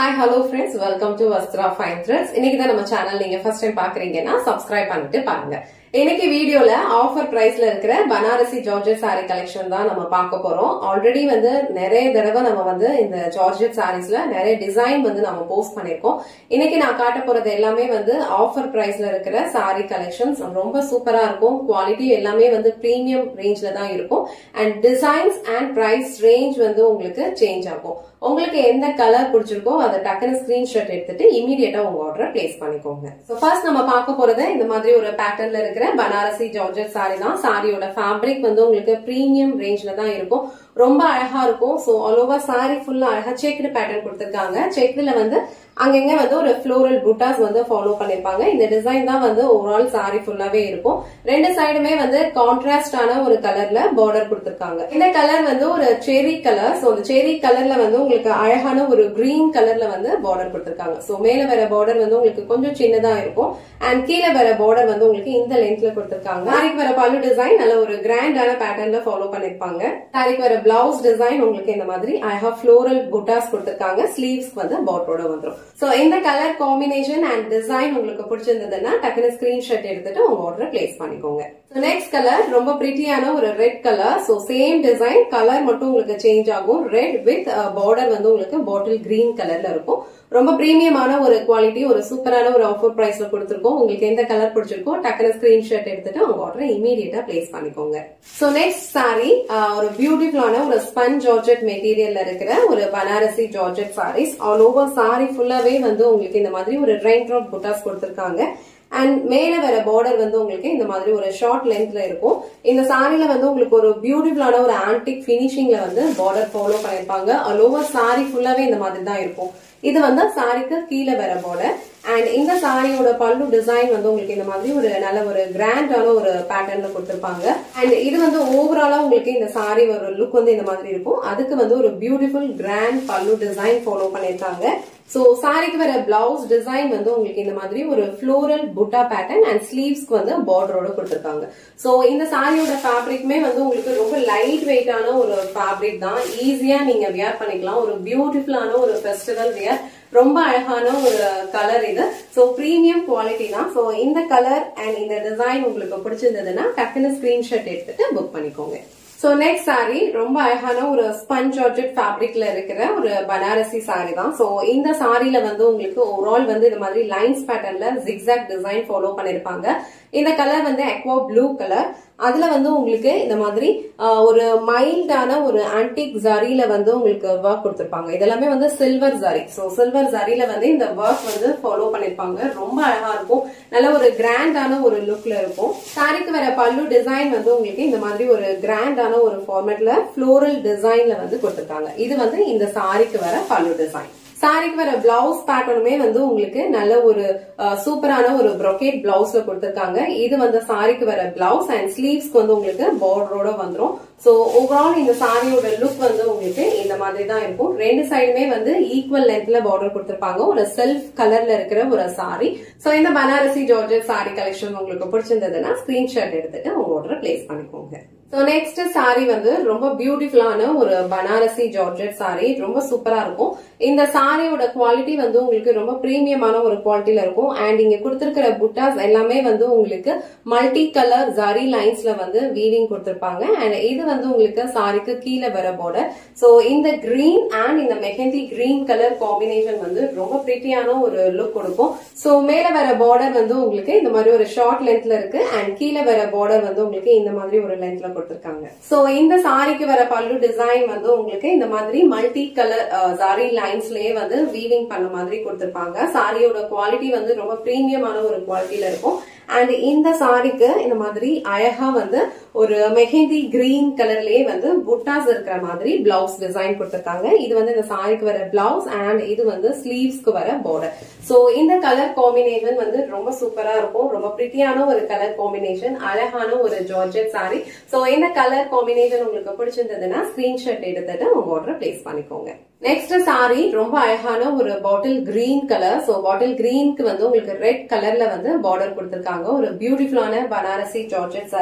hi hello friends welcome to Vastra fine threads இன்னைக்கு தான் நம்ம சேனல் நீங்க ஃபர்ஸ்ட் டைம் பாக்குறீங்கன்னா சப்ஸ்கிரைப் பண்ணிட்டு பாருங்க இன்னைக்கு வீடியோல ஆஃபர் பிரைஸ்ல இருக்கிற பனாரசி ஜார்ஜெட் சாரி கலெக்ஷன் தான் நம்ம பார்க்க போறோம் ஆல்ரெடி வந்து நிறைய தடவை நம்ம வந்து இந்த ஜார்ஜெட் சாரீஸ்ல நிறைய டிசைன் வந்து நம்ம போஸ்ட் பண்ணிருக்கோம் இன்னைக்கு நான் காட்ட போறது எல்லாமே வந்து ஆஃபர் பிரைஸ்ல இருக்கிற சாரி கலெக்ஷன்ஸ் ரொம்ப சூப்பரா இருக்கும் குவாலிட்டி எல்லாமே வந்து பிரீமியம் ரேஞ்ச்ல தான் இருக்கும் and designs and price range வந்து உங்களுக்கு சேஞ்ச் ஆகும் உங்களுக்கு எந்த கலர் பிடிச்சிருக்கோ அதை டக்குனு ஸ்கிரீன்ஷாட் எடுத்துட்டு இமீடியட்டா உங்க ஆர்டரை பிளேஸ் பண்ணிக்கோங்க ஸோ ஃபர்ஸ்ட் நம்ம பார்க்க போறது இந்த மாதிரி ஒரு பேட்டர்ன்ல இருக்கிற பனாரசி ஜார்ஜெட் சாரி தான் சாரியோட ஃபேப்ரிக் வந்து உங்களுக்கு பிரீமியம் ரேஞ்ச்ல தான் இருக்கும் ரொம்ப அழகா இருக்கும் ஸோ ஆல் ஓவர் சாரி ஃபுல்லா அழகா செக்டு பேட்டர்ன் கொடுத்துருக்காங்க செக்டுல வந்து அங்கங்க வந்து ஒரு ஃப்ளோரல் புட்டாஸ் வந்து ஃபாலோ பண்ணிருப்பாங்க இந்த டிசைன் தான் வந்து ஓவரால் சாரி ஃபுல்லாவே இருக்கும் ரெண்டு சைடுமே வந்து கான்ட்ராஸ்டான ஒரு கலர்ல பார்டர் கொடுத்திருக்காங்க இந்த கலர் வந்து ஒரு செரி கலர் ஸோ அந்த செரி கலர்ல வந்து உங்களுக்கு அழகான ஒரு கிரீன் கலர்ல வந்து பார்டர் கொடுத்திருக்காங்க ஸோ மேல வர பார்டர் வந்து உங்களுக்கு கொஞ்சம் சின்னதா இருக்கும் அண்ட் கீழே வர பார்டர் வந்து உங்களுக்கு இந்த லென்த்ல கொடுத்திருக்காங்க சாரிக்கு வர பல்லு டிசைன் நல்ல ஒரு கிராண்டான பேட்டர்ன்ல ஃபாலோ பண்ணிருப்பாங்க சாரிக்கு வர பிளவுஸ் டிசைன் உங்களுக்கு இந்த மாதிரி ஐ ஃப்ளோரல் புட்டாஸ் கொடுத்திருக்காங்க ஸ்லீவ்ஸ்க்கு வந்து பார்டரோட வந்துடும் சோ இந்த கலர் காம்பினேஷன் அண்ட் டிசைன் உங்களுக்கு பிடிச்சிருந்ததுன்னா டக்குனு ஸ்கிரீன்ஷாட் எடுத்துட்டு உங்க ஆர்டர் பிளேஸ் பண்ணிக்கோங்க நெக்ஸ்ட் கலர் ரொம்ப பிரிட்டியான ஒரு red colour so same design colour மட்டும் உங்களுக்கு சேஞ்ச் ஆகும் ரெட் வித் பார்டர் வந்து உங்களுக்கு பாட்டில் கிரீன் கலர்ல இருக்கும் ரொம்ப பிரீமியமான ஒரு குவாலிட்டி ஒரு சூப்பரான ஒரு ஆஃபர் பிரைஸ்ல கொடுத்துருக்கோம் உங்களுக்கு எந்த கலர் பிடிச்சிருக்கோ டக்குனு ஸ்கிரீன்ஷாட் எடுத்துட்டு உங்க ஆர்டரை இமீடியட்டா பிளேஸ் பண்ணிக்கோங்க சோ நெக்ஸ்ட் சாரி ஒரு பியூட்டிஃபுல்லான ஒரு ஸ்பன் ஜார்ஜெட் மெட்டீரியல்ல இருக்கிற ஒரு Banarasi georgette sarees all over sari ஃபுல்லாவே வந்து உங்களுக்கு இந்த மாதிரி ஒரு ரெயின் ட்ராப் புட்டாஸ் கொடுத்திருக்காங்க அண்ட் மேல வர பார்டர் வந்து உங்களுக்கு இந்த மாதிரி ஒரு ஷார்ட் லென்த்ல இருக்கும் இந்த சாரில வந்து உங்களுக்கு ஒரு பியூட்டிஃபுல்லான ஒரு ஆன்டிக் பினிஷிங்ல வந்து பார்டர் ஃபாலோ பண்ணிருப்பாங்க ஆல் ஓவர் சாரி ஃபுல்லாவே இந்த மாதிரி தான் இருக்கும் இது வந்து சாரிக்கு கீழே வர பார்டர் அண்ட் இந்த சாரியோட பல்லு டிசைன் வந்து உங்களுக்கு இந்த மாதிரி ஒரு நல்ல ஒரு கிராண்டான ஒரு பேட்டர்ன்ல கொடுத்திருப்பாங்க அண்ட் இது வந்து ஓவராலா உங்களுக்கு இந்த சாரி ஒரு லுக் வந்து இந்த மாதிரி இருக்கும் அதுக்கு வந்து ஒரு beautiful grand pallu design follow பண்ணிருக்காங்க சோ சாரிக்கு வர பிளவுஸ் டிசைன் வந்து உங்களுக்கு இந்த மாதிரி ஒரு ஃப்ளோரல் புட்டா பேட்டர்ன் அண்ட் ஸ்லீவ்ஸ்க்கு வந்து பார்டரோட கொடுத்திருக்காங்க சோ இந்த சாரியோட ஃபேப்ரிக்மே வந்து உங்களுக்கு ரொம்ப லைட் வெயிட்டான ஒரு ஃபேப்ரிக் தான் ஈஸியா நீங்க வியர் பண்ணிக்கலாம் ஒரு பியூட்டிஃபுல்லான ஒரு ஃபெஸ்டிவல் வியர் ரொம்ப அழகான ஒரு கலர் இது சோ பிரீமியம் குவாலிட்டி தான் சோ இந்த கலர் அண்ட் இந்த டிசைன் உங்களுக்கு பிடிச்சிருந்ததுன்னா டக்குன்னு ஸ்கிரீன்ஷாட் எடுத்துட்டு புக் பண்ணிக்கோங்க சோ நெக்ஸ்ட் சாரி ரொம்ப அழகான ஒரு ஸ்பஞ்ச் ஜார்ஜெட் ஃபேப்ரிக்ல இருக்கிற ஒரு பனாரசி சாரி தான் சோ இந்த சாரில வந்து உங்களுக்கு ஓவரால் வந்து இந்த மாதிரி லைன்ஸ் பேட்டர்ன்ல ஜிக்ஸாக் டிசைன் ஃபாலோ பண்ணிருப்பாங்க இந்த கலர் வந்து எக்வா ப்ளூ கலர் அதுல வந்து உங்களுக்கு இந்த மாதிரி ஒரு மைல்டான ஒரு ஆன்டிக் ஜரியில வந்து உங்களுக்கு ஒர்க் கொடுத்திருப்பாங்க இதெல்லாமே வந்து சில்வர் ஜரி சோ சில்வர் ஜரியில வந்து இந்த ஒர்க் வந்து ஃபாலோ பண்ணிருப்பாங்க ரொம்ப அழகா இருக்கும் நல்ல ஒரு கிராண்டான ஒரு லுக்ல இருக்கும் சாரிக்கு வர பல்லு டிசைன் வந்து உங்களுக்கு இந்த மாதிரி ஒரு கிராண்டான ஒரு ஃபார்மேட்ல ஃப்ளோரல் டிசைன்ல வந்து கொடுத்திருக்காங்க இது வந்து இந்த சாரிக்கு வர பல்லு டிசைன் சாரிக்கு வர பிளவுஸ் பேட்டர்னுமே வந்து உங்களுக்கு நல்ல ஒரு சூப்பரான ஒரு ப்ரொக்கேட் பிளவுஸ்ல கொடுத்திருக்காங்க இது வந்து சாரிக்கு வர பிளவுஸ் அண்ட் ஸ்லீவ்ஸ்க்கு வந்து உங்களுக்கு பார்டரோட வந்துடும் சோ ஓவரால் இந்த சாரியோட லுக் வந்து உங்களுக்கு இந்த மாதிரி தான் இருக்கும் ரெண்டு சைடுமே வந்து ஈக்குவல் லென்த்ல பார்டர் கொடுத்திருப்பாங்க ஒரு செல்ஃப் கலர்ல இருக்கிற ஒரு சாரி சோ இந்த பனாரசி ஜார்ஜட் சாரி கலெக்ஷன் உங்களுக்கு பிடிச்சிருந்ததுன்னா ஸ்கிரீன்ஷாட் எடுத்துட்டு உங்க ஆர்டர் பிளேஸ் பண்ணிக்கோங்க ஸோ நெக்ஸ்ட் சாரி வந்து ரொம்ப பியூட்டிஃபுல்லான ஒரு பனாரசி ஜார்ஜெட் சாரி ரொம்ப சூப்பரா இருக்கும் இந்த சாரியோட குவாலிட்டி வந்து உங்களுக்கு ரொம்ப பிரீமியமான ஒரு குவாலிட்டியில இருக்கும் அண்ட் இங்க கொடுத்திருக்கிற புட்டாஸ் எல்லாமே வந்து உங்களுக்கு மல்டி கலர் ஜரி லைன்ஸ்ல வந்து வீவிங் கொடுத்திருப்பாங்க அண்ட் இது வந்து உங்களுக்கு சாரிக்கு கீழே வர பார்டர் ஸோ இந்த கிரீன் அண்ட் இந்த மெஹந்தி கிரீன் கலர் காம்பினேஷன் வந்து ரொம்ப பிரிட்டியான ஒரு லுக் கொடுக்கும் ஸோ மேல வர பார்டர் வந்து உங்களுக்கு இந்த மாதிரி ஒரு ஷார்ட் லென்த்ல இருக்கு அண்ட் கீழே வர பார்டர் வந்து உங்களுக்கு இந்த மாதிரி ஒரு லென்த்ல கொடுத்திருக்காங்க சோ இந்த சாரிக்கு வர பல்லு டிசைன் வந்து உங்களுக்கு இந்த மாதிரி மல்டி கலர் சாரி லைன்ஸ்லயே வந்து வீவிங் பண்ண மாதிரி கொடுத்திருப்பாங்க சாரியோட குவாலிட்டி வந்து ரொம்ப பிரீமியமான ஒரு குவாலிட்டியில இருக்கும் அண்ட் இந்த சாரிக்கு இந்த மாதிரி அழகா வந்து ஒரு மெஹந்தி கிரீன் கலர்லயே வந்து புட்டாஸ் இருக்கிற மாதிரி பிளவுஸ் டிசைன் கொடுத்திருக்காங்க இது வந்து இந்த சாரிக்கு வர பிளவுஸ் அண்ட் இது வந்து ஸ்லீவ்ஸ்க்கு வர பார்டர் சோ இந்த கலர் காம்பினேஷன் வந்து ரொம்ப சூப்பரா இருக்கும் ரொம்ப பிரிட்டியான ஒரு கலர் காம்பினேஷன் அழகான ஒரு ஜார்ஜெட் சாரி சோ இந்த கலர் காம்பினேஷன் உங்களுக்கு பிடிச்சிருந்ததுன்னா ஸ்கிரீன்ஷாட் எடுத்துட்டு உங்க ஆர்டர் பிளேஸ் பண்ணிக்கோங்க நெக்ஸ்ட் சாரி ரொம்ப அழகான ஒரு bottle green colour so bottle கிரீனுக்கு வந்து உங்களுக்கு ரெட் கலர்ல வந்து பார்டர் கொடுத்திருக்காங்க ஒரு பியூட்டிஃபுல்லான Banarasi georgette sari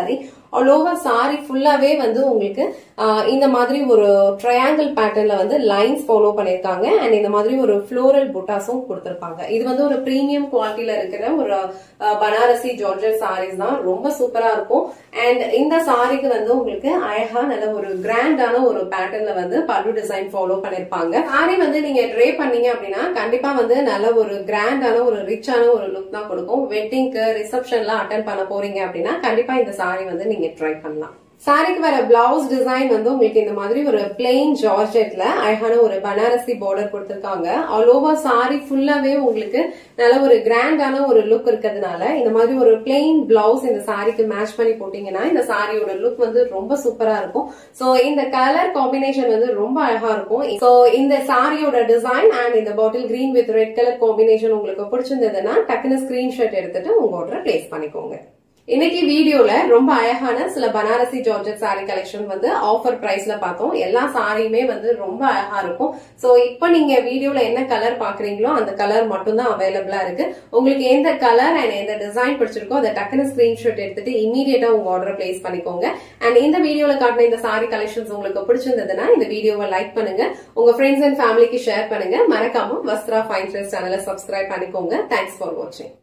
all over sari ஃபுல்லாவே வந்து உங்களுக்கு ஆஹ், இந்த மாதிரி ஒரு ட்ரையாங்கிள் பேட்டர்ன்ல வந்து லைன்ஸ் ஃபாலோ பண்ணிருக்காங்க அண்ட் இந்த மாதிரி ஒரு ஃப்ளோரல் புட்டாஸும் கொடுத்திருப்பாங்க இது வந்து ஒரு பிரீமியம் குவாலிட்டியில இருக்கிற ஒரு ஆஹ், பனாரசி ஜார்ஜர் சாரீஸ் தான் ரொம்ப சூப்பரா இருக்கும் அண்ட் இந்த சாரிக்கு வந்து உங்களுக்கு அழகா நல்ல ஒரு கிராண்டான ஒரு பேட்டர்ன்ல வந்து பல்லு டிசைன் ஃபாலோ பண்ணிருப்பாங்க சாரி வந்து நீங்க ட்ரே பண்ணீங்க அப்படின்னா கண்டிப்பா வந்து நல்ல ஒரு கிராண்டான ஒரு ரிச்சான ஒரு லுக் தான் கொடுக்கும் வெட்டிங்க்கு ரிசப்ஷன்லாம் அட்டன் பண்ண போறீங்க அப்படின்னா கண்டிப்பா இந்த சாரி வந்து நீங்க ட்ரை பண்ணலாம் சாரிக்கு வர பிளவுஸ் டிசைன் வந்து உங்களுக்கு இந்த மாதிரி ஒரு பிளெயின் ஜார்ஜெட்ல அழகான ஒரு பனாரசி பார்டர் கொடுத்திருக்காங்க ஆல் ஓவர் சாரி ஃபுல்லாவே உங்களுக்கு நல்ல ஒரு கிராண்டான ஒரு லுக் இருக்கிறதுனால இந்த மாதிரி ஒரு பிளெயின் பிளவுஸ் இந்த சாரிக்கு மேட்ச் பண்ணி போட்டீங்கன்னா இந்த சாரியோட லுக் வந்து ரொம்ப சூப்பரா இருக்கும் சோ இந்த கலர் காம்பினேஷன் வந்து ரொம்ப அழகா இருக்கும் சோ இந்த சாரியோட டிசைன் அண்ட் இந்த bottle green with red colour combination உங்களுக்கு பிடிச்சிருந்ததுன்னா டக்குன்னு ஸ்கிரீன்ஷாட் எடுத்துட்டு உங்க ஆர்டர் பிளேஸ் பண்ணிக்கோங்க இன்னைக்கு வீடியோல ரொம்ப அழகான சில பனாரசி ஜார்ஜெட் சாரி கலெக்ஷன் வந்து ஆஃபர் பிரைஸ்ல பார்த்தோம் எல்லா சாரியுமே வந்து ரொம்ப அழகா இருக்கும் சோ இப்போ நீங்க வீடியோல என்ன கலர் பாக்குறீங்களோ அந்த கலர் மட்டும் தான் அவைலபிளா இருக்கு உங்களுக்கு எந்த கலர் அண்ட் எந்த டிசைன் பிடிச்சிருக்கோ அதை டக்குனு ஸ்கிரீன்ஷாட் எடுத்துட்டு இமீடியட்டா உங்க ஆர்டர் பிளேஸ் பண்ணிக்கோங்க அண்ட் இந்த வீடியோல காட்டின இந்த சாரி கலெக்ஷன்ஸ் உங்களுக்கு பிடிச்சிருந்ததுன்னா இந்த வீடியோவை லைக் பண்ணுங்க உங்க ஃப்ரெண்ட்ஸ் அண்ட் ஃபேமிலிக்கு ஷேர் பண்ணுங்க மறக்காம வஸ்த்ரா ஃபைன் சேனலை சப்ஸ்கிரைப் பண்ணிக்கோங்க தேங்க்ஸ் ஃபார் வாட்சிங்